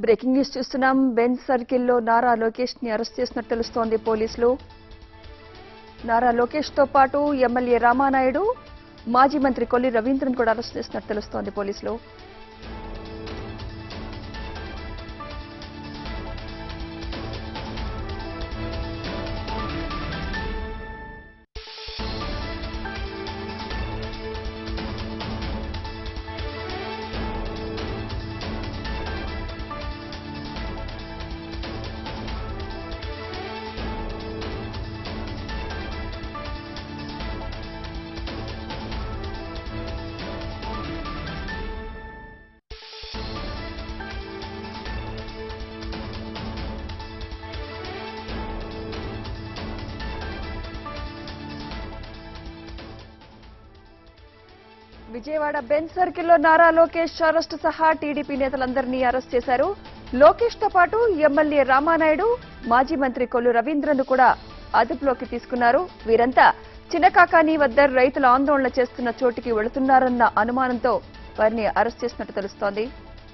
Breaking news చూస్తున్నాం bench సర్కిల్లో నారా లోకేష్ ని అరెస్ట్ చేసినట్టు తెలుస్తోంది పోలీసులు నారా లోకేష్ తో పాటు ఎమ్మెల్యే రామానాయుడు మాజీ మంత్రి కొల్లి రవీంద్రన్ కూడా అరెస్ట్ చేసినట్టు తెలుస్తోంది పోలీసులు విజయవాడ బెంచ్ సర్కిల్లో నారా లోకేష్ అరెస్టు సహా టీడీపీ నేతలందరినీ అరెస్ట్ చేశారు లోకేష్ తో పాటు ఎమ్మెల్యే రామానాయుడు మాజీ మంత్రి కొల్లు రవీంద్రను కూడా అదుపులోకి తీసుకున్నారు వీరంతా చిన్నకాకాని వద్ద రైతులు ఆందోళన చేస్తున్న చోటికి వెళుతున్నారన్న అనుమానంతో వారిని అరెస్ట్ చేసినట్టు తెలుస్తోంది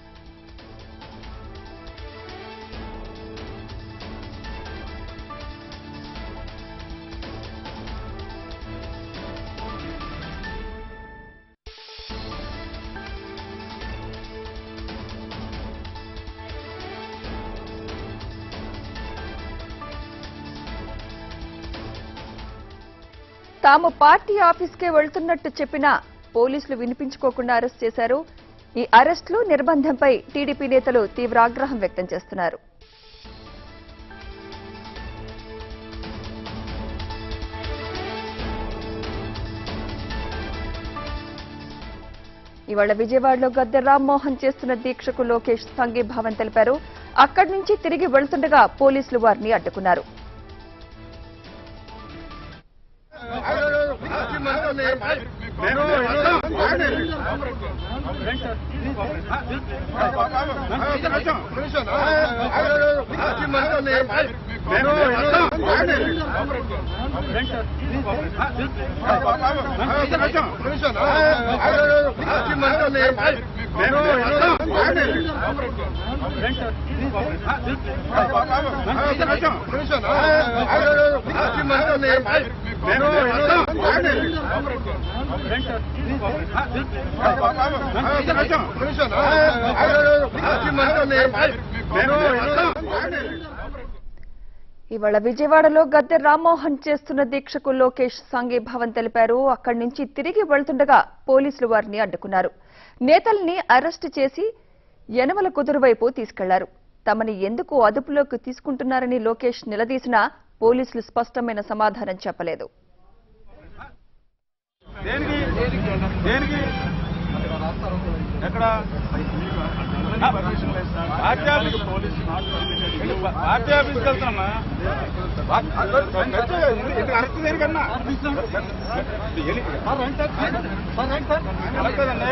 తాము పార్టీ ఆఫీస్కే వెళ్తున్నట్టు చెప్పినా పోలీసులు వినిపించుకోకుండా అరెస్ట్ చేశారు ఈ అరెస్టులు నిర్బంధంపై టీడీపీ నేతలు తీవ్ర ఆగ్రహం వ్యక్తం చేస్తున్నారు ఇవాళ విజయవాడలో గద్దె రామ్మోహన్ చేస్తున్న దీక్షకు లోకేష్ సంఘీభావం తెలిపారు అక్కడి నుంచి తిరిగి వెళ్తుండగా పోలీసులు వారిని అడ్డుకున్నారు ఇవాళ విజయవాడలో గద్దె రామ్మోహన్ చేస్తున్న దీక్షకు లోకేష్ సంఘీభావం తెలిపారు అక్కడి నుంచి తిరిగి వెళ్తుండగా పోలీసులు వారిని అడ్డుకున్నారు నేతల్ని అరెస్టు చేసి యనమల కుదురు వైపు తీసుకెళ్లారు తమని ఎందుకు అదుపులోకి తీసుకుంటున్నారని లోకేష్ నిలదీసినా పోలీసులు స్పష్టమైన సమాధానం చెప్పలేదు దేనికి దేనికి ఎక్కడ పార్టీ ఆఫీస్ పార్టీ ఆఫీస్కి వెళ్తున్నా అరెస్ట్ దేనికన్నా కదండి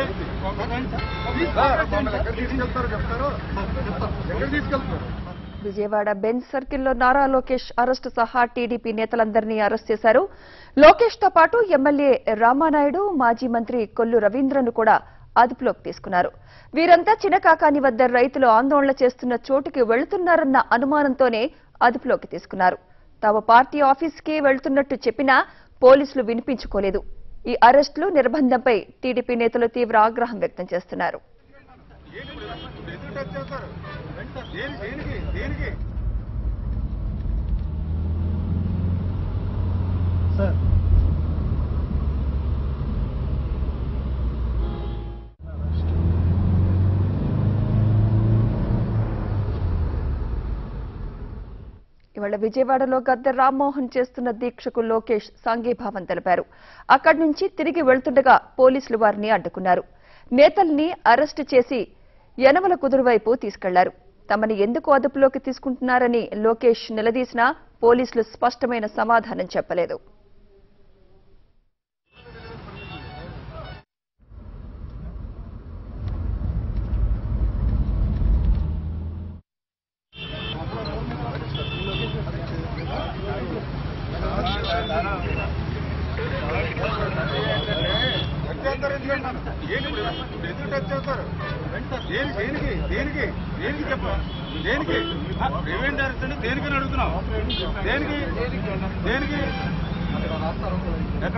విజయవాడ బెంచ్ సర్కిల్లో నారా లోకేష్ అరెస్టు సహా టీడీపీ నేతలందరినీ అరెస్ట్ చేశారు లోకేష్ తో పాటు ఎమ్మెల్యే రామానాయుడు మాజీ మంత్రి కొల్లు రవీంద్రను కూడా అదుపులోకి తీసుకున్నారు వీరంతా చినకాకాని వద్ద రైతులు ఆందోళన చేస్తున్న చోటుకి వెళుతున్నారన్న అనుమానంతోనే అదుపులోకి తీసుకున్నారు తాము పార్టీ ఆఫీస్కి వెళ్తున్నట్టు చెప్పినా పోలీసులు వినిపించుకోలేదు ఈ అరెస్టులు నిర్బంధంపై టీడీపీ నేతలు తీవ్ర ఆగ్రహం వ్యక్తం చేస్తున్నారు ఎందుకు టచ్ చేస్తారు దేని- దేనికి దేనికి సార్ ఇవాళ విజయవాడలో గద్దె రామ్మోహన్ చేస్తున్న దీక్షకు లోకేష్ సంఘీభావం తెలిపారు అక్కడి నుంచి తిరిగి వెళ్తుండగా పోలీసులు వారిని అడ్డుకున్నారు నేతల్ని అరెస్టు చేసి యనమల కుదురు వైపు తీసుకెళ్లారు తమని ఎందుకు అదుపులోకి తీసుకుంటున్నారని లోకేష్ నిలదీసినా పోలీసులు స్పష్టమైన సమాధానం చెప్పలేదు వచ్చేస్తారు దేనికి అన్నాను? ఏంటి ఇప్పుడు ఇప్పుడు ఎందుకు టచ్ చేస్తారు దేని దేనికి దేనికి దేనికి చెప్ప దేనికి ప్రివెంట్ డైరెక్ట్ అంటే దేనికి అని అడుగుతున్నావు దేనికి దేనికి ఎక్కడ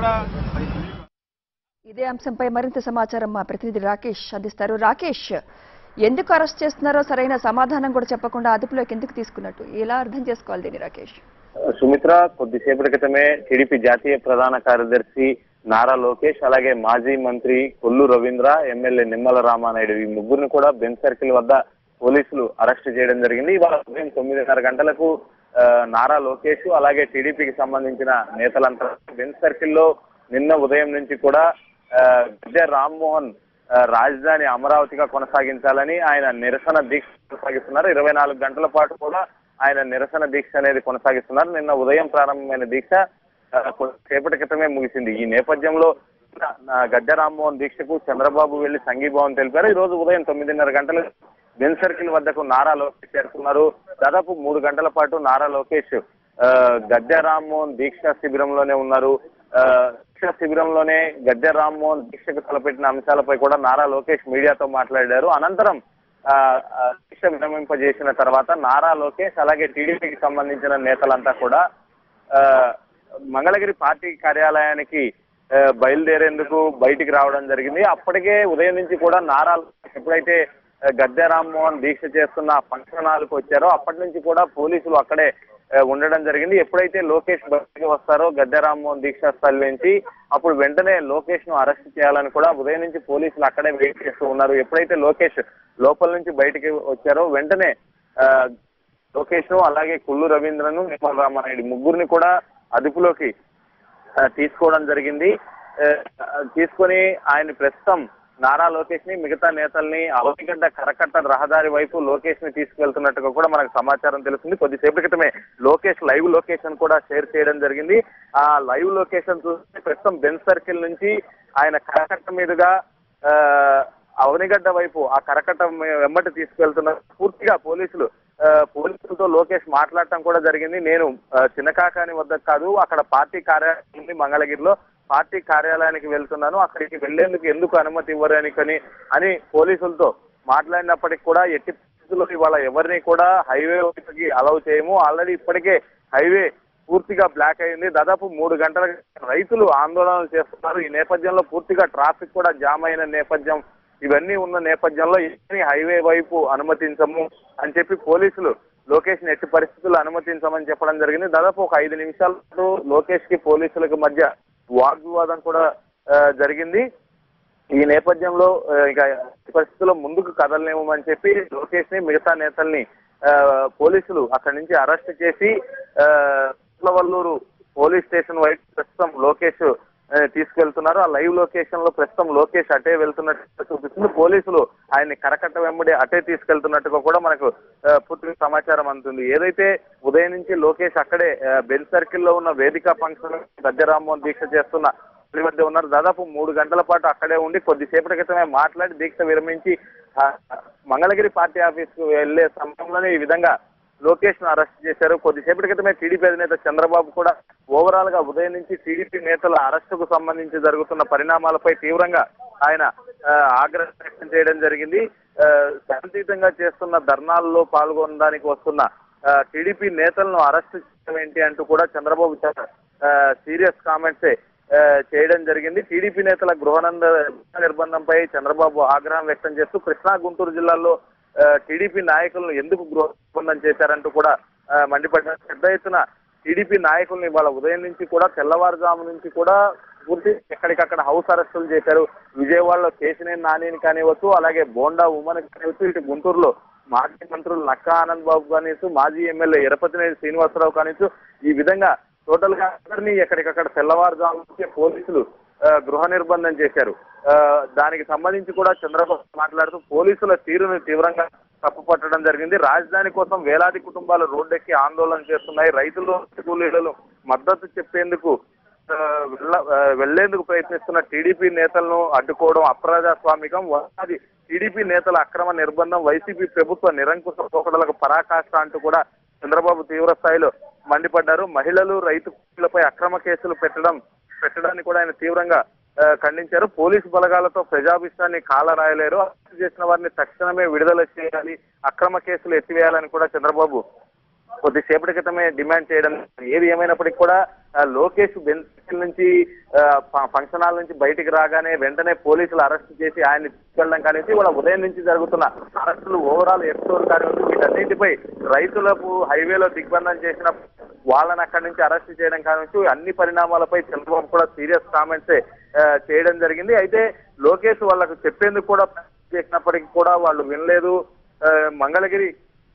ఇదే అంశంపై మరింత సమాచారం మా ప్రతినిధి రాకేష్ అందిస్తారు రాకేష్ ఎందుకు అరెస్ట్ చేస్తున్నారో సరైన సమాధానం కూడా చెప్పకుండా అదుపులోకి ఎందుకు తీసుకున్నట్టు ఎలా అర్థం చేసుకోవాలి దీన్ని రాకేష్ సుమిత్ర కొద్దిసేపటి క్రితమే టీడీపీ జాతీయ ప్రధాన కార్యదర్శి నారా లోకేష్ అలాగే మాజీ మంత్రి కొల్లు రవీంద్ర ఎమ్మెల్యే నిమ్మల రామానాయుడు ఈ ముగ్గురిని కూడా బెంచ్ సర్కిల్ వద్ద పోలీసులు అరెస్ట్ చేయడం జరిగింది ఇవాళ ఉదయం తొమ్మిదిన్నర గంటలకు ఆ, నారా లోకేష్ అలాగే టీడీపీకి సంబంధించిన నేతలంతా బెంచ్ సర్కిల్లో నిన్న ఉదయం నుంచి కూడా ఆ, గద్దె రామ్మోహన్ ఆ, రాజధాని అమరావతిగా కొనసాగించాలని ఆయన నిరసన దీక్ష కొనసాగిస్తున్నారు ఇరవై నాలుగు గంటల పాటు కూడా ఆయన నిరసన దీక్ష అనేది కొనసాగిస్తున్నారు నిన్న ఉదయం ప్రారంభమైన దీక్ష ఆ, కొద్దిసేపటి క్రితమే ముగిసింది ఈ నేపథ్యంలో ఆ, గద్దె రామ్మోహన్ దీక్షకు చంద్రబాబు వెళ్లి సంఘీభావం తెలిపారు ఈ రోజు ఉదయం తొమ్మిదిన్నర గంటల బెన్ సర్కిల్ వద్దకు నారా లోకేష్ చేరుకున్నారు దాదాపు మూడు గంటల పాటు నారా లోకేష్ ఆ, గద్దె రామ్మోహన్ దీక్ష శిబిరంలోనే ఉన్నారు ఆ, దీక్ష శిబిరంలోనే గద్దె రామ్మోహన్ దీక్షకు తలపెట్టిన అంశాలపై కూడా నారా లోకేష్ మీడియాతో మాట్లాడారు అనంతరం ఆ, ఆ, దీక్ష విరమింపజేసిన తర్వాత నారా లోకేష్ అలాగే టీడీపీకి సంబంధించిన నేతలంతా కూడా ఆ, మంగళగిరి పార్టీ కార్యాలయానికి ఆ, బయలుదేరేందుకు బయటికి రావడం జరిగింది అప్పటికే ఉదయం నుంచి కూడా నారా లోకేష్ ఎప్పుడైతే ఆ, గద్దె రామ్మోహన్ దీక్ష చేస్తున్న ఫంక్షన్ హాల్కి వచ్చారో అప్పటి నుంచి కూడా పోలీసులు అక్కడే ఆ, ఉండడం జరిగింది ఎప్పుడైతే లోకేష్ బయటికి వస్తారో గద్దె రామ్మోహన్ దీక్ష స్థలి నుంచి అప్పుడు వెంటనే లోకేష్ ను అరెస్ట్ చేయాలని కూడా ఉదయం నుంచి పోలీసులు అక్కడే వెయిట్ చేస్తూ ఉన్నారు ఎప్పుడైతే లోకేష్ లోపల నుంచి బయటికి వచ్చారో వెంటనే ఆ, లోకేష్ ను అలాగే కుల్లు రవీంద్రను నిమ్మల రామారెడ్డి ముగ్గురిని కూడా అదుపులోకి ఆ, తీసుకోవడం జరిగింది ఆ, తీసుకొని ఆయన ప్రస్తుతం నారా లోకేష్ ని మిగతా నేతల్ని అవతిగడ్డ కరకట్ట రహదారి వైపు లోకేష్ ని తీసుకెళ్తున్నట్టుగా కూడా మనకు సమాచారం తెలుస్తుంది కొద్దిసేపటి క్రితమే లోకేష్ లైవ్ లొకేషన్ కూడా షేర్ చేయడం జరిగింది ఆ లైవ్ లొకేషన్ చూస్తే ప్రస్తుతం బెన్ సర్కిల్ నుంచి ఆయన కరకట్ట మీదుగా ఆ, అవనిగడ్డ వైపు ఆ కరకట్ట వెంబటి తీసుకెళ్తున్నారు పూర్తిగా పోలీసులు ఆ, పోలీసులతో లోకేష్ మాట్లాడటం కూడా జరిగింది నేను ఆ, చిన్నకాకాని వద్ద కాదు అక్కడ పార్టీ కార్యాలయం ఉంది మంగళగిరిలో పార్టీ కార్యాలయానికి వెళ్తున్నాను అక్కడికి వెళ్లేందుకు ఎందుకు అనుమతి ఇవ్వరు అని కని అని పోలీసులతో మాట్లాడినప్పటికీ కూడా ఎట్టి పరిస్థితుల్లో ఇవాళ ఎవరిని కూడా హైవే వైపుకి అలౌ చేయము ఆల్రెడీ ఇప్పటికే హైవే పూర్తిగా బ్లాక్ అయింది దాదాపు మూడు గంటల రైతులు ఆందోళనలు చేస్తున్నారు ఈ నేపథ్యంలో పూర్తిగా ట్రాఫిక్ కూడా జామ్ అయిన నేపథ్యం ఇవన్నీ ఉన్న నేపథ్యంలో ఇవన్నీ హైవే వైపు అనుమతించము అని చెప్పి పోలీసులు లోకేష్ ని ఎట్టి పరిస్థితుల్లో అనుమతించమని చెప్పడం జరిగింది దాదాపు ఒక ఐదు నిమిషాల పాటు లోకేష్ కి పోలీసులకు మధ్య వాగ్వివాదం కూడా ఆ, జరిగింది ఈ నేపథ్యంలో ఆ, ఇక ఎట్టి పరిస్థితుల్లో ముందుకు కదలలేమని చెప్పి లోకేష్ ని మిగతా నేతల్ని ఆ, పోలీసులు అక్కడి నుంచి అరెస్ట్ చేసి ఆ, వల్లూరు పోలీస్ స్టేషన్ వైపు ప్రస్తుతం లోకేష్ ఆ, తీసుకెళ్తున్నారు ఆ లైవ్ లొకేషన్ లో ప్రస్తుతం లోకేష్ అటే వెళ్తున్నట్టు చూపిస్తుంది పోలీసులు ఆయన్ని కరకట్ట వెంబడి అటే తీసుకెళ్తున్నట్టుగా కూడా మనకు ఆ, పూర్తిగా సమాచారం అందుతుంది ఏదైతే ఉదయం నుంచి లోకేష్ అక్కడే ఆ, బెన్ సర్కిల్ లో ఉన్న వేదిక ఫంక్షన్ గద్దెరామ్మోహన్ దీక్ష చేస్తున్న వారి మధ్య ఉన్నారు దాదాపు మూడు గంటల పాటు అక్కడే ఉండి కొద్దిసేపటి క్రితమే మాట్లాడి దీక్ష విరమించి ఆ, మంగళగిరి పార్టీ ఆఫీస్ కు వెళ్లే సమయంలోనే ఈ విధంగా లోకేష్ ను అరెస్ట్ చేశారు కొద్దిసేపటి క్రితమే టీడీపీ అధినేత చంద్రబాబు కూడా ఓవరాల్ గా ఉదయం నుంచి టీడీపీ నేతల అరెస్టుకు సంబంధించి జరుగుతున్న పరిణామాలపై తీవ్రంగా ఆయన ఆ, ఆగ్రహం వ్యక్తం చేయడం జరిగింది ఆ, శాంతియుతంగా చేస్తున్న ధర్నాల్లో పాల్గొనడానికి వస్తున్న ఆ, టీడీపీ నేతలను అరెస్ట్ చేయడం ఏంటి అంటూ కూడా చంద్రబాబు చాలా సీరియస్ కామెంట్సే ఆ, చేయడం జరిగింది టీడీపీ నేతల గృహనంద నిర్బంధంపై చంద్రబాబు ఆగ్రహం వ్యక్తం చేస్తూ కృష్ణా గుంటూరు జిల్లాల్లో ఆ, టీడీపీ నాయకులను ఎందుకు గృహ నిర్బంధం చేశారంటూ కూడా ఆ, మండిపడ్డారు పెద్ద ఎత్తున టీడీపీ నాయకుల్ని ఇవాళ ఉదయం నుంచి కూడా తెల్లవారుజాము నుంచి కూడా పూర్తి ఎక్కడికక్కడ హౌస్ అరెస్టులు చేశారు విజయవాడలో కేశినేని నానిని కానివ్వచ్చు అలాగే బోండా ఉమ్మని కానివచ్చు ఇటు గుంటూరులో మాజీ మంత్రులు నక్కా ఆనంద్ బాబు కానివచ్చు మాజీ ఎమ్మెల్యే ఎరపతినేని శ్రీనివాసరావు కానివచ్చు ఈ విధంగా టోటల్ గా అందరినీ ఎక్కడికక్కడ తెల్లవారుజాము నుంచే పోలీసులు ఆ, గృహ నిర్బంధం చేశారు ఆ, దానికి సంబంధించి కూడా చంద్రబాబు మాట్లాడుతూ పోలీసుల తీరును తీవ్రంగా తప్పుపట్టడం జరిగింది రాజధాని కోసం వేలాది కుటుంబాలు రోడ్డెక్కి ఆందోళన చేస్తున్నాయి రైతులు కూలీలు మద్దతు చెప్పేందుకు ఆ, వెళ్ళ- ఆ, వెళ్లేందుకు ప్రయత్నిస్తున్న టీడీపీ నేతలను అడ్డుకోవడం అప్రజాస్వామికం అది టీడీపీ నేతల అక్రమ నిర్బంధం వైసీపీ ప్రభుత్వ నిరంకుశ పోకడలకు పరాకాష్ట అంటూ కూడా చంద్రబాబు తీవ్ర స్థాయిలో మండిపడ్డారు మహిళలు రైతు కూలీలపై అక్రమ కేసులు పెట్టడం పెట్టడాన్ని కూడా ఆయన తీవ్రంగా ఆ, ఖండించారు పోలీసు బలగాలతో ప్రజాభిష్టాన్ని కాలరాయలేరు అరెస్టు చేసిన వారిని తక్షణమే విడుదల చేయాలి అక్రమ కేసులు ఎత్తివేయాలని కూడా చంద్రబాబు కొద్దిసేపటి క్రితమే డిమాండ్ చేయడం ఏది ఏమైనప్పటికీ కూడా ఆ, లోకేష్ బెంచ్ నుంచి ఆ, ఫ- ఫంక్షన్ హాల్ నుంచి బయటికి రాగానే వెంటనే పోలీసులు అరెస్ట్ చేసి ఆయన్ని తీసుకెళ్ళడం కానివ్వండి వాళ్ళ ఉదయం నుంచి జరుగుతున్న అరెస్టులు ఓవరాల్ ఎపిసోడ్ కానివ్వండి వీటన్నిటిపై రైతులకు హైవేలో దిగ్బంధం చేసిన వాళ్ళని అక్కడి నుంచి అరెస్ట్ చేయడం కానివచ్చు అన్ని పరిణామాలపై చంద్రబాబు కూడా సీరియస్ కామెంట్స్ చేయడం జరిగింది అయితే లోకేష్ వాళ్ళకు చెప్పేందుకు కూడా ప్రయత్నం చేసినప్పటికీ కూడా వాళ్ళు వినలేదు ఆ, మంగళగిరి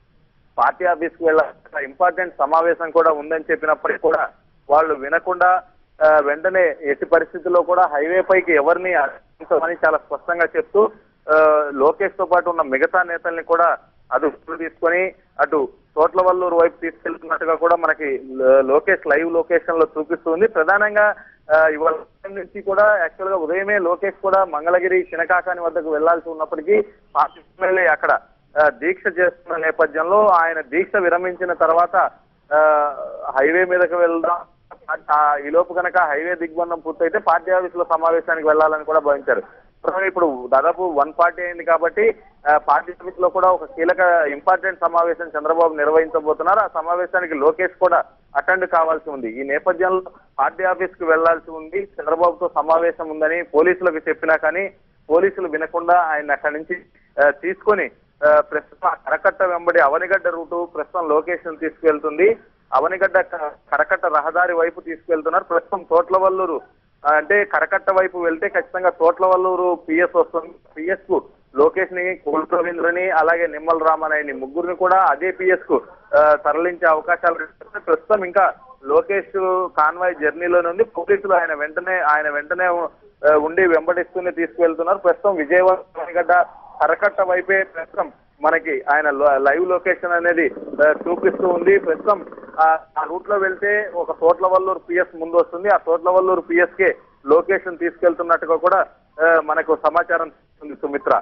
పార్టీ ఆఫీస్ కు వెళ్ళ ఇంపార్టెంట్ సమావేశం కూడా ఉందని చెప్పినప్పటికీ కూడా వాళ్ళు వినకుండా ఆ, వెంటనే ఎట్టి పరిస్థితుల్లో కూడా హైవే పైకి ఎవరిని అడ్డించమని చాలా స్పష్టంగా చెప్తూ ఆ, లోకేష్ తో పాటు ఉన్న మిగతా నేతల్ని కూడా అదుపులో తీసుకొని అటు తోట్లవల్లూరు వైపు తీసుకెళ్తున్నట్టుగా కూడా మనకి లో- లోకేష్ లైవ్ లొకేషన్ లో చూపిస్తుంది ప్రధానంగా ఆ, ఇవాళ ఉదయం నుంచి కూడా యాక్చువల్ గా ఉదయమే లోకేష్ కూడా మంగళగిరి చినకాకాని వద్దకు వెళ్లాల్సి ఉన్నప్పటికీ పార్టీ ఎమ్మెల్యే అక్కడ ఆ, దీక్ష చేస్తున్న నేపథ్యంలో ఆయన దీక్ష విరమించిన తర్వాత ఆ, హైవే మీదకి వెళ్దాం ఆ, ఈ లోపు కనుక హైవే దిగ్బంధం పూర్తయితే పార్టీ ఆఫీసులో సమావేశానికి వెళ్లాలని కూడా భావించారు ప్రస్తుతం ఇప్పుడు దాదాపు వన్ పార్టీ అయింది కాబట్టి ఆ, పార్టీ ఆఫీస్ లో కూడా ఒక కీలక ఇంపార్టెంట్ సమావేశం చంద్రబాబు నిర్వహించబోతున్నారు ఆ సమావేశానికి లోకేష్ కూడా అటెండ్ కావాల్సి ఉంది ఈ నేపథ్యంలో పార్టీ ఆఫీస్ కు వెళ్లాల్సి ఉంది చంద్రబాబుతో సమావేశం ఉందని పోలీసులకు చెప్పినా కానీ పోలీసులు వినకుండా ఆయన అక్కడి నుంచి ఆ, తీసుకొని ఆ, ప్రస్తుతం ఆ కరకట్ట వెంబడి అవనిగడ్డ రూటు ప్రస్తుతం లొకేషన్ తీసుకువెళ్తుంది అవనిగడ్డ క- కరకట్ట రహదారి వైపు తీసుకువెళ్తున్నారు ప్రస్తుతం తోట్లవల్లూరు ఆ, అంటే కరకట్ట వైపు వెళ్తే ఖచ్చితంగా తోట్లవల్లూరు పిఎస్ వస్తుంది పిఎస్ కు లోకేష్ ని కోల్ రవీంద్రని అలాగే నిమ్మల రామానాయుడిని ముగ్గురిని కూడా అదే పిఎస్ కు ఆ, తరలించే అవకాశాలు కనిపిస్తున్నాయి. ప్రస్తుతం ఇంకా లోకేష్ కాన్వాయ్ జర్నీలో నుండి పోలీసులు ఆయన వెంటనే ఆయన వెంటనే ఆ, ఉండి వెంబడిస్తూనే తీసుకువెళ్తున్నారు ప్రస్తుతం విజయవాడ గడ్డ కరకట్ట వైపే ప్రస్తుతం మనకి ఆయన లో- లైవ్ లొకేషన్ అనేది ఆ, చూపిస్తూ ఉంది ప్రస్తుతం ఆ ఆ రూట్ లో వెళ్తే ఒక తోట్లవల్లూరు పిఎస్ ముందు వస్తుంది ఆ తోట్లవల్లూరు పిఎస్ కే లొకేషన్ తీసుకెళ్తున్నట్టుగా కూడా ఆ, మనకు సమాచారం ఉంది సుమిత్ర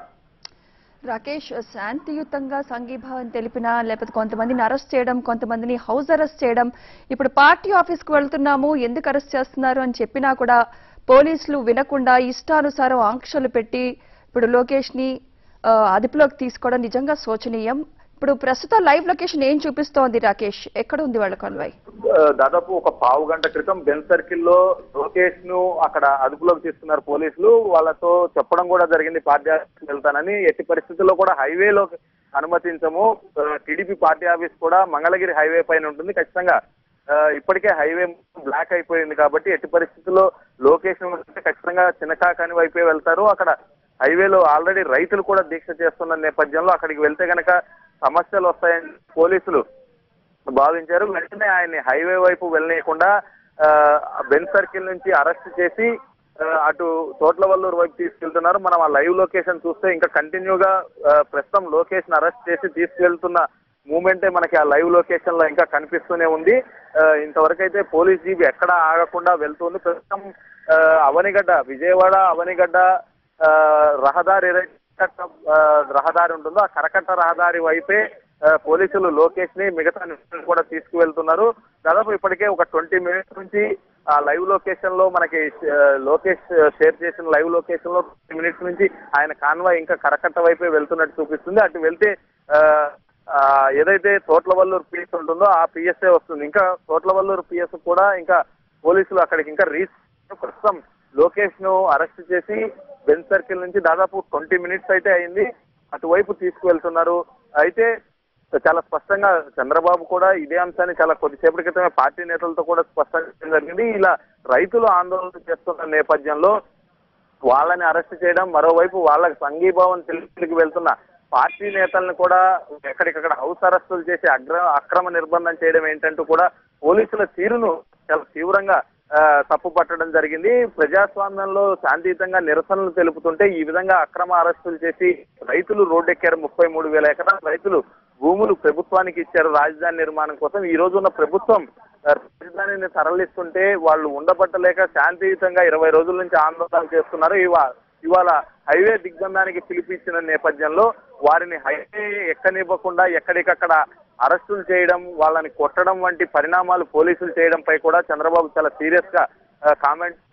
రాకేష్ శాంతియుతంగా సంఘీభావం తెలిపినా లేకపోతే కొంతమందిని అరెస్ట్ చేయడం కొంతమందిని హౌస్ అరెస్ట్ చేయడం ఇప్పుడు పార్టీ ఆఫీస్కి వెళ్తున్నాము ఎందుకు అరెస్ట్ చేస్తున్నారు అని చెప్పినా కూడా పోలీసులు వినకుండా ఇష్టానుసారం ఆంక్షలు పెట్టి ఇప్పుడు లోకేష్ ని ఆ, అదుపులోకి తీసుకోవడం నిజంగా శోచనీయం ఇప్పుడు ప్రస్తుతం లైవ్ లొకేషన్ ఏం చూపిస్తోంది రాకేష్ ఎక్కడ ఉంది వాళ్ళ కన్వాయ్ ఆ, దాదాపు ఒక పావు గంట క్రితం బెన్ సర్కిల్ లో లోకేష్ ను అక్కడ అదుపులోకి తీసుకున్నారు పోలీసులు వాళ్ళతో చెప్పడం కూడా జరిగింది పార్టీ ఆఫీస్కి వెళ్తానని ఎట్టి పరిస్థితుల్లో కూడా హైవేలో అనుమతించము టీడీపీ పార్టీ ఆఫీస్ కూడా మంగళగిరి హైవే పైన ఉంటుంది ఖచ్చితంగా ఆ, ఇప్పటికే హైవే బ్లాక్ అయిపోయింది కాబట్టి ఎట్టి పరిస్థితుల్లో లోకేష్ ను వస్తే ఖచ్చితంగా చిన్నకాకాని వైపే వెళ్తారు అక్కడ హైవేలో ఆల్రెడీ రైతులు కూడా దీక్ష చేస్తున్న నేపథ్యంలో అక్కడికి వెళ్తే గనక సమస్యలు వస్తాయని పోలీసులు భావించారు వెంటనే ఆయన్ని హైవే వైపు వెళ్ళనీయకుండా ఆ, బెన్ సర్కిల్ నుంచి అరెస్ట్ చేసి ఆ, అటు తోట్లవల్లూరు వైపు తీసుకెళ్తున్నారు మనం ఆ లైవ్ లొకేషన్ చూస్తే ఇంకా కంటిన్యూగా ఆ, ప్రస్తుతం లొకేషన్ అరెస్ట్ చేసి తీసుకెళ్తున్న మూమెంటే మనకి ఆ లైవ్ లొకేషన్ లో ఇంకా కనిపిస్తూనే ఉంది ఆ, ఇంతవరకు అయితే పోలీస్ జీబీ ఎక్కడ ఆగకుండా వెళ్తుంది ప్రస్తుతం ఆ, అవనిగడ్డ విజయవాడ అవనిగడ్డ ఆ, రహదారి ఏదైతే కరకట్ట, ఆ, రహదారి ఉంటుందో ఆ కరకట్ట రహదారి వైపే ఆ, పోలీసులు లోకేష్ ని మిగతా నిపుణులను కూడా తీసుకువెళ్తున్నారు దాదాపు ఇప్పటికే ఒక ట్వంటీ మినిట్స్ నుంచి ఆ లైవ్ లొకేషన్ లో మనకి ఆ, లోకేష్ షేర్ చేసిన లైవ్ లొకేషన్ లో ట్వంటీ మినిట్స్ నుంచి ఆయన కాన్వాయ్ ఇంకా కరకట్ట వైపే వెళ్తున్నట్టు చూపిస్తుంది అటు వెళ్తే ఆ, ఆ, ఏదైతే తోట్లవల్లూరు పిఎస్ ఉంటుందో ఆ పిఎస్ఏ వస్తుంది ఇంకా తోట్లవల్లూరు పిఎస్ కూడా ఇంకా పోలీసులు అక్కడికి ఇంకా రీచ్ ప్రస్తుతం లోకేష్ ను అరెస్ట్ చేసి బెన్ సర్కిల్ నుంచి దాదాపు ట్వంటీ మినిట్స్ అయితే అయింది అటువైపు తీసుకువెళ్తున్నారు అయితే చాలా స్పష్టంగా చంద్రబాబు కూడా ఇదే అంశాన్ని చాలా కొద్దిసేపటి క్రితమే పార్టీ నేతలతో కూడా స్పష్టంగా చేయడం జరిగింది ఇలా రైతులు ఆందోళన చేస్తున్న నేపథ్యంలో వాళ్ళని అరెస్ట్ చేయడం మరోవైపు వాళ్ళకి సంఘీభావం తెలుగుకి వెళ్తున్న పార్టీ నేతల్ని కూడా ఎక్కడికక్కడ హౌస్ అరెస్టులు చేసి అగ్ర అక్రమ నిర్బంధం చేయడం ఏంటంటూ కూడా పోలీసుల తీరును చాలా తీవ్రంగా ఆ, తప్పు పట్టడం జరిగింది ప్రజాస్వామ్యంలో శాంతియుతంగా నిరసనలు తెలుపుతుంటే ఈ విధంగా అక్రమ అరెస్టులు చేసి రైతులు రోడ్డెక్కారు ముప్పై మూడు వేల ఎకరాల రైతులు భూములు ప్రభుత్వానికి ఇచ్చారు రాజధాని నిర్మాణం కోసం ఈ రోజు ఉన్న ప్రభుత్వం ఆ, రాజధానిని తరలిస్తుంటే వాళ్ళు ఉండబట్టలేక శాంతియుతంగా ఇరవై రోజుల నుంచి ఆందోళన చేస్తున్నారు ఇవా ఇవాళ హైవే దిగ్బంధానికి పిలిపించిన నేపథ్యంలో వారిని హైవే ఎక్కనివ్వకుండా ఎక్కడికక్కడ అరెస్టులు చేయడం వాళ్ళని కొట్టడం వంటి పరిణామాలు పోలీసులు చేయడంపై కూడా చంద్రబాబు చాలా సీరియస్ గా కామెంట్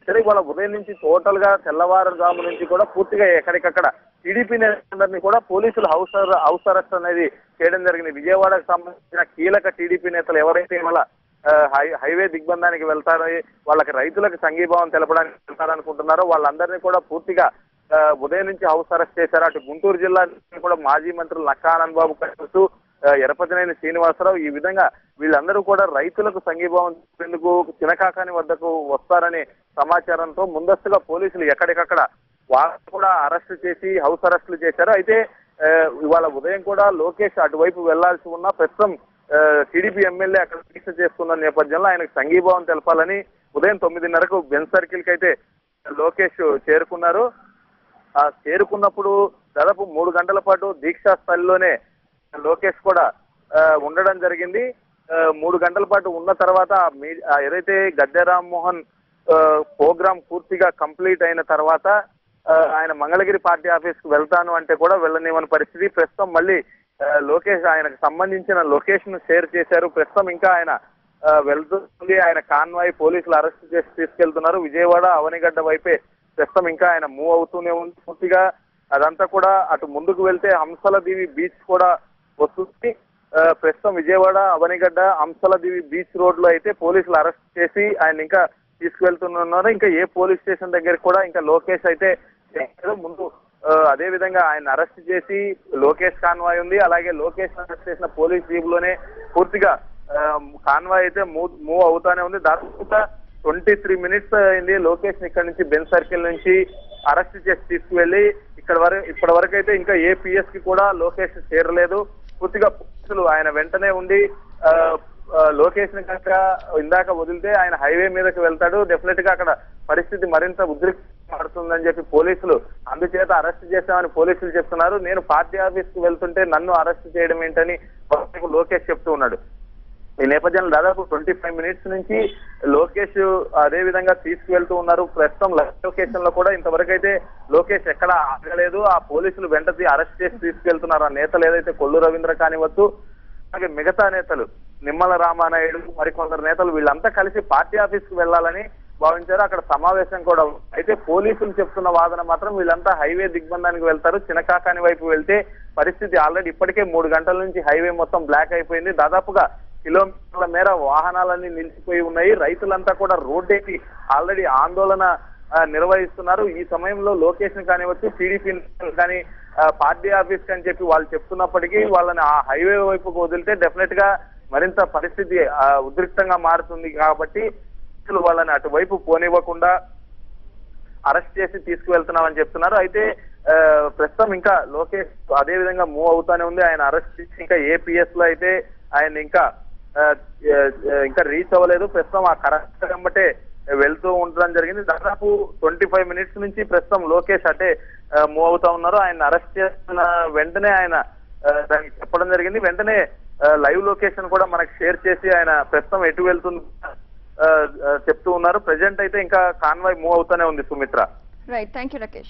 సరే ఇవాళ ఉదయం నుంచి టోటల్ గా తెల్లవారుజాము నుంచి కూడా పూర్తిగా ఎక్కడికక్కడ టీడీపీ నేతలందరినీ కూడా పోలీసులు హౌస్ అర- హౌస్ అరెస్ట్ అనేది చేయడం జరిగింది విజయవాడకు సంబంధించిన కీలక టీడీపీ నేతలు ఎవరైతే ఇవాళ ఆ, హై హైవే దిగ్బంధానికి వెళ్తారో వాళ్ళకి రైతులకు సంఘీభావం తెలపడానికి వెళ్తారనుకుంటున్నారో వాళ్ళందరినీ కూడా పూర్తిగా ఆ, ఉదయం నుంచి హౌస్ అరెస్ట్ చేశారు అటు గుంటూరు జిల్లా నుంచి కూడా మాజీ మంత్రులు నక్కా ఆనంద్ బాబు కలుస్తూ ఎరపతినేని శ్రీనివాసరావు ఈ విధంగా వీళ్ళందరూ కూడా రైతులకు సంఘీభావం చెప్పేందుకు చినకాకాని వద్దకు వస్తారనే సమాచారంతో ముందస్తుగా పోలీసులు ఎక్కడికక్కడ వాళ్ళని కూడా అరెస్ట్ చేసి హౌస్ అరెస్టులు చేశారు అయితే ఆ, ఇవాళ ఉదయం కూడా లోకేష్ అటువైపు వెళ్లాల్సి ఉన్న ప్రస్తుతం టీడీపీ ఎమ్మెల్యే అక్కడ దీక్ష చేస్తున్న నేపథ్యంలో ఆయనకు సంఘీభావం తెలపాలని ఉదయం తొమ్మిదిన్నరకు బెన్ సర్కిల్ కి అయితే లోకేష్ చేరుకున్నారు ఆ చేరుకున్నప్పుడు దాదాపు మూడు గంటల పాటు దీక్షా స్థలిలోనే లోకేష్ కూడా ఆ, ఉండడం జరిగింది ఆ, మూడు గంటల పాటు ఉన్న తర్వాత ఆ మీ- ఆ ఏదైతే గద్దె రామ్మోహన్ ప్రోగ్రామ్ పూర్తిగా కంప్లీట్ అయిన తర్వాత ఆ, ఆయన మంగళగిరి పార్టీ ఆఫీస్ కు వెళ్తాను అంటే కూడా వెళ్ళనివ్వని పరిస్థితి ప్రస్తుతం మళ్ళీ ఆ, లోకేష్ ఆయనకు సంబంధించిన లొకేషన్ షేర్ చేశారు ప్రస్తుతం ఇంకా ఆయన ఆ, వెళ్తుంది ఆయన కాన్వాయ్ పోలీసులు అరెస్ట్ చేసి తీసుకెళ్తున్నారు విజయవాడ అవనిగడ్డ వైపే ప్రస్తుతం ఇంకా ఆయన మూవ్ అవుతూనే ఉంది పూర్తిగా అదంతా కూడా అటు ముందుకు వెళ్తే హంసల దీవి బీచ్ కూడా వస్తుంది ఆ, ప్రస్తుతం విజయవాడ అవనిగడ్డ హంసల దీవి బీచ్ రోడ్ లో అయితే పోలీసులు అరెస్ట్ చేసి ఆయన ఇంకా తీసుకువెళ్తున్నారు ఇంకా ఏ పోలీస్ స్టేషన్ దగ్గర కూడా ఇంకా లోకేష్ అయితే చేశారు. ముందు ఆ, అదే విధంగా ఆయన అరెస్ట్ చేసి లోకేష్ కాన్వాయ్ ఉంది అలాగే లోకేష్ అరెస్ట్ చేసిన పోలీస్ జీబ్ లోనే పూర్తిగా ఆ, కాన్వాయ్ అయితే మూవ్ మూవ్ అవుతానే ఉంది దాదాపుగా ట్వంటీ త్రీ మినిట్స్ అయింది లోకేష్ ఇక్కడ నుంచి బెన్ సర్కిల్ నుంచి అరెస్ట్ చేసి తీసుకువెళ్ళి ఇక్కడ వరకు ఇప్పటి వరకు అయితే ఇంకా ఏ పిఎస్ కి కూడా లోకేష్ చేరలేదు పూర్తిగా పోలీసులు ఆయన వెంటనే ఉండి ఆ, ఆ, లోకేష్ ని కనుక ఇందాక వదిలితే ఆయన హైవే మీదకి వెళ్తాడు డెఫినెట్ గా అక్కడ పరిస్థితి మరింత ఉద్రిక్తమడుతుందని చెప్పి పోలీసులు అందుచేత అరెస్ట్ చేశామని పోలీసులు చెప్తున్నారు నేను పార్టీ ఆఫీస్ కు వెళ్తుంటే నన్ను అరెస్ట్ చేయడం ఏంటని ఒకవైపు లోకేష్ చెప్తూ ఉన్నాడు ఈ నేపథ్యంలో దాదాపు ట్వంటీ ఫైవ్ మినిట్స్ నుంచి లోకేష్ అదే విధంగా తీసుకువెళ్తూ ఉన్నారు ప్రస్తుతం లైవ్ లొకేషన్ లో కూడా ఇంతవరకు అయితే లోకేష్ ఎక్కడ ఆగలేదు ఆ పోలీసులు వెంటనే అరెస్ట్ చేసి తీసుకెళ్తున్నారు ఆ నేతలు ఏదైతే కొల్లు రవీంద్ర కానివచ్చు అలాగే మిగతా నేతలు నిమ్మల రామానాయుడు మరికొందరు నేతలు వీళ్ళంతా కలిసి పార్టీ ఆఫీస్ కు వెళ్లాలని భావించారు అక్కడ సమావేశం కూడా ఉంది. అయితే పోలీసులు చెప్తున్న వాదన మాత్రం వీళ్ళంతా హైవే దిగ్బంధానికి వెళ్తారు చినకాకాని వైపు వెళ్తే పరిస్థితి ఆల్రెడీ ఇప్పటికే మూడు గంటల నుంచి హైవే మొత్తం బ్లాక్ అయిపోయింది దాదాపుగా కిలోమీటర్ల మేర వాహనాలన్నీ నిలిచిపోయి ఉన్నాయి రైతులంతా కూడా రోడ్డెక్కి ఆల్రెడీ ఆందోళన ఆ, నిర్వహిస్తున్నారు ఈ సమయంలో లొకేషన్ కానివచ్చు టీడీపీ కానీ ఆ, పార్టీ ఆఫీస్ అని చెప్పి వాళ్ళు చెప్తున్నప్పటికీ వాళ్ళని ఆ హైవే వైపుకు వదిలితే డెఫినెట్ గా మరింత పరిస్థితి ఆ, ఉద్రిక్తంగా మారుతుంది కాబట్టి పోలీసులు వాళ్ళని అటువైపు పోనివ్వకుండా అరెస్ట్ చేసి తీసుకువెళ్తున్నామని చెప్తున్నారు అయితే ఆ, ప్రస్తుతం ఇంకా లోకేష్ అదే విధంగా మూవ్ అవుతానే ఉంది ఆయన అరెస్ట్ చేసి ఇంకా ఏ పిఎస్ లో అయితే ఆయన ఇంకా ఆ, ఆ, ఇంకా రీచ్ అవ్వలేదు ప్రస్తుతం ఆ కరెక్ట్ వెంబటే వెళ్తూ ఉండడం జరిగింది దాదాపు ట్వంటీ ఫైవ్ మినిట్స్ నుంచి ప్రస్తుతం లోకేష్ అటే మూవ్ అవుతా ఉన్నారు ఆయన అరెస్ట్ చేస్తున్న వెంటనే ఆయన ఆ, దానికి చెప్పడం జరిగింది వెంటనే లైవ్ లొకేషన్ కూడా మనకి షేర్ చేసి ఆయన ప్రస్తుతం ఎటు వెళ్తుంది ఆ, ఆ, చెప్తూ ఉన్నారు ప్రజెంట్ అయితే ఇంకా కాన్వాయ్ మూవ్ అవుతూనే ఉంది Sumitra right thank you Rakesh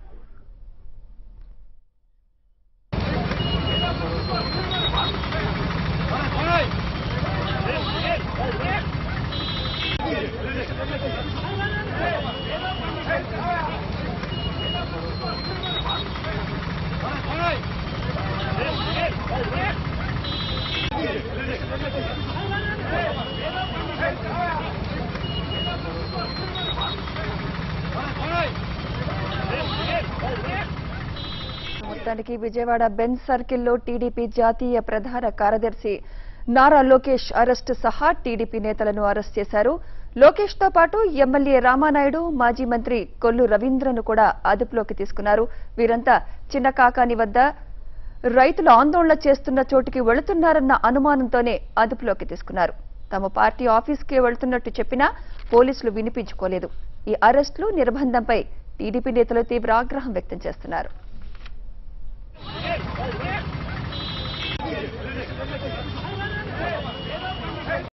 మొత్తానికి విజయవాడ బెంచ్ సర్కిల్లో టీడీపీ జాతీయ ప్రధాన కార్యదర్శి నారా లోకేష్ అరెస్టు సహా టీడీపీ నేతలను అరెస్ట్ చేశారు లోకేష్ తో పాటు ఎమ్మెల్యే రామానాయుడు మాజీ మంత్రి కొల్లు రవీంద్రను కూడా అదుపులోకి తీసుకున్నారు వీరంతా చిన్న కాకాని వద్ద రైతులు ఆందోళన చేస్తున్న చోటుకి వెళుతున్నారన్న అనుమానంతోనే అదుపులోకి తీసుకున్నారు తమ పార్టీ ఆఫీస్కే వెళ్తున్నట్టు చెప్పినా పోలీసులు వినిపించుకోలేదు ఈ అరెస్టులు నిర్బంధంపై టీడీపీ నేతలు తీవ్ర ఆగ్రహం వ్యక్తం చేస్తున్నారు